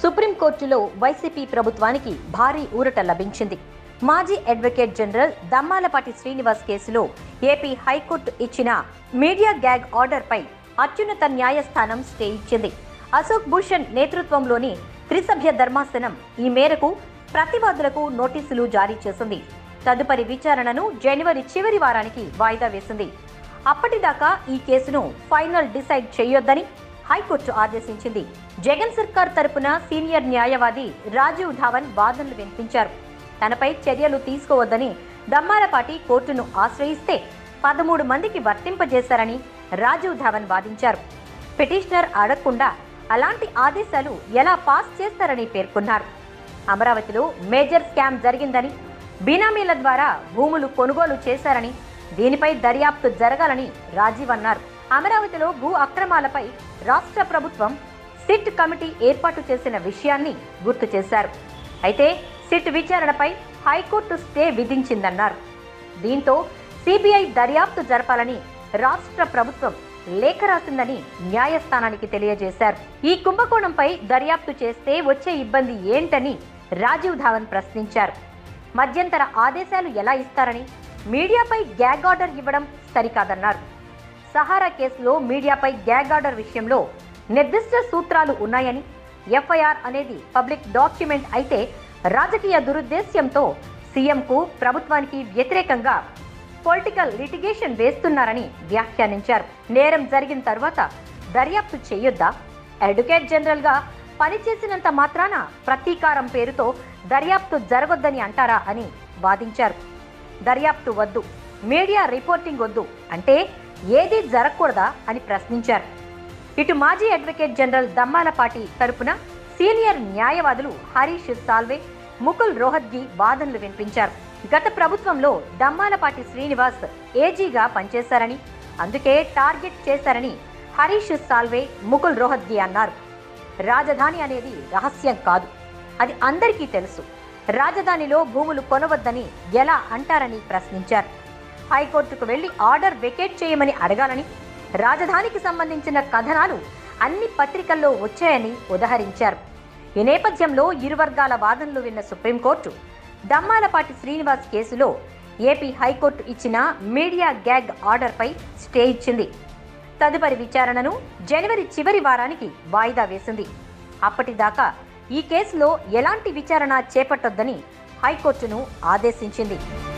సుప్రీంకోర్టులో వైసీపీ ప్రభుత్వానికి భారీ ఊరట లభించింది మాజీ అడ్వకేట్ జనరల్ దమ్మాలపాటి శ్రీనివాస్ కేసులో ఏపీ హైకోర్టు ఇచ్చిన మీడియా గ్యాగ్ ఆర్డర్పై అత్యున్నత న్యాయస్థానం స్టే ఇచ్చింది అశోక్ భూషణ్ నేతృత్వంలోని త్రిసభ్య ధర్మాసనం ఈ మేరకు ప్రతివాదులకు నోటీసులు జారీ చేసింది తదుపరి విచారణను జనవరి చివరి వారానికి వాయిదా వేసింది అప్పటిదాకా ఈ కేసును ఫైనల్ డిసైడ్ చేయొద్దని హైకోర్టు ఆదేశించింది జగన్ సర్కార్ తరపున సీనియర్ న్యాయవాది రాజీవ్ ధావన్ వాదనలు వినిపించారు తనపై చర్యలు తీసుకోవద్దని దమ్మాలపాటి కోర్టును ఆశ్రయిస్తే పదమూడు మందికి వర్తింపజేశారని రాజీవ్ ధావన్ వాదించారు పిటిషనర్ అడగకుండా అలాంటి ఆదేశాలు ఎలా పాస్ చేస్తారని పేర్కొన్నారు అమరావతిలో మేజర్ స్కామ్ జరిగిందని బినామీల ద్వారా భూములు కొనుగోలు చేశారని దీనిపై దర్యాప్తు జరగాలని రాజీవ్ అన్నారు అమరావతిలో భూ అక్రమాలపై రాష్ట్ర ప్రభుత్వం సిట్ కమిటీ ఏర్పాటు చేసిన విషయాన్ని గుర్తు చేశారు అయితే సిట్ విచారణపై హైకోర్టు స్టే విధించిందన్నారు దీంతో సిబిఐ దర్యాప్తు జరపాలని రాష్ట్ర ప్రభుత్వం లేఖ రాసిందని న్యాయస్థానానికి తెలియజేశారు ఈ కుంభకోణంపై దర్యాప్తు చేస్తే వచ్చే ఇబ్బంది ఏంటని రాజీవ్ ధావన్ ప్రశ్నించారు మధ్యంతర ఆదేశాలు ఎలా ఇస్తారని మీడియాపై గ్యాగ్ ఆర్డర్ ఇవ్వడం సరికాదన్నారు సహారా కేసులో మీడియాపై గ్యాగ్ ఆర్డర్ విషయంలో నిర్దిష్ట సూత్రాలు ఉన్నాయని ఎఫ్ఐఆర్ అనేది పబ్లిక్ డాక్యుమెంట్ అయితే రాజకీయ దురుద్దేశ్యంతో సీఎంకు ప్రభుత్వానికి వ్యతిరేకంగా పొలిటికల్ లిటిగేషన్ వేస్తున్నారని వ్యాఖ్యానించారు నేరం జరిగిన తర్వాత దర్యాప్తు చేయొద్దా అడ్వకేట్ జనరల్గా పనిచేసినంత మాత్రాన ప్రతీకారం పేరుతో దర్యాప్తు జరగొద్దని అంటారా అని వాదించారు దర్యాప్తు వద్దు మీడియా రిపోర్టింగ్ వద్దు అంటే ఏదీ జరగకూడదా అని ప్రశ్నించారు ఇటు మాజీ అడ్వకేట్ జనరల్ దమ్మాలపాటి తరపున సీనియర్ న్యాయవాదులు హరీష్ సాల్వే ముకుల్ రోహత్గి వాదనలు వినిపించారు గత ప్రభుత్వంలో దమ్మాలపాటి శ్రీనివాస్ ఏజీగా పనిచేశారని అందుకే టార్గెట్ చేశారని హరీష్ సాల్వే ముకుల్ రోహత్గి అన్నారు రాజధాని అనేది రహస్యం కాదు అది అందరికీ తెలుసు రాజధానిలో భూములు కొనవద్దని ఎలా అంటారని ప్రశ్నించారు హైకోర్టుకు వెళ్లి ఆర్డర్ వెకేట్ చేయమని అడగాలని రాజధానికి సంబంధించిన కథనాలు అన్ని పత్రికల్లో వచ్చాయని ఉదహరించారు ఈ నేపథ్యంలో ఇరు వర్గాల వాదనలు విన్న సుప్రీంకోర్టు దమ్మాలపాటి శ్రీనివాస్ కేసులో ఏపీ హైకోర్టు ఇచ్చిన మీడియా గ్యాగ్ ఆర్డర్పై స్టే ఇచ్చింది తదుపరి విచారణను జనవరి చివరి వారానికి వాయిదా వేసింది అప్పటిదాకా ఈ కేసులో ఎలాంటి విచారణ చేపట్టొద్దని హైకోర్టును ఆదేశించింది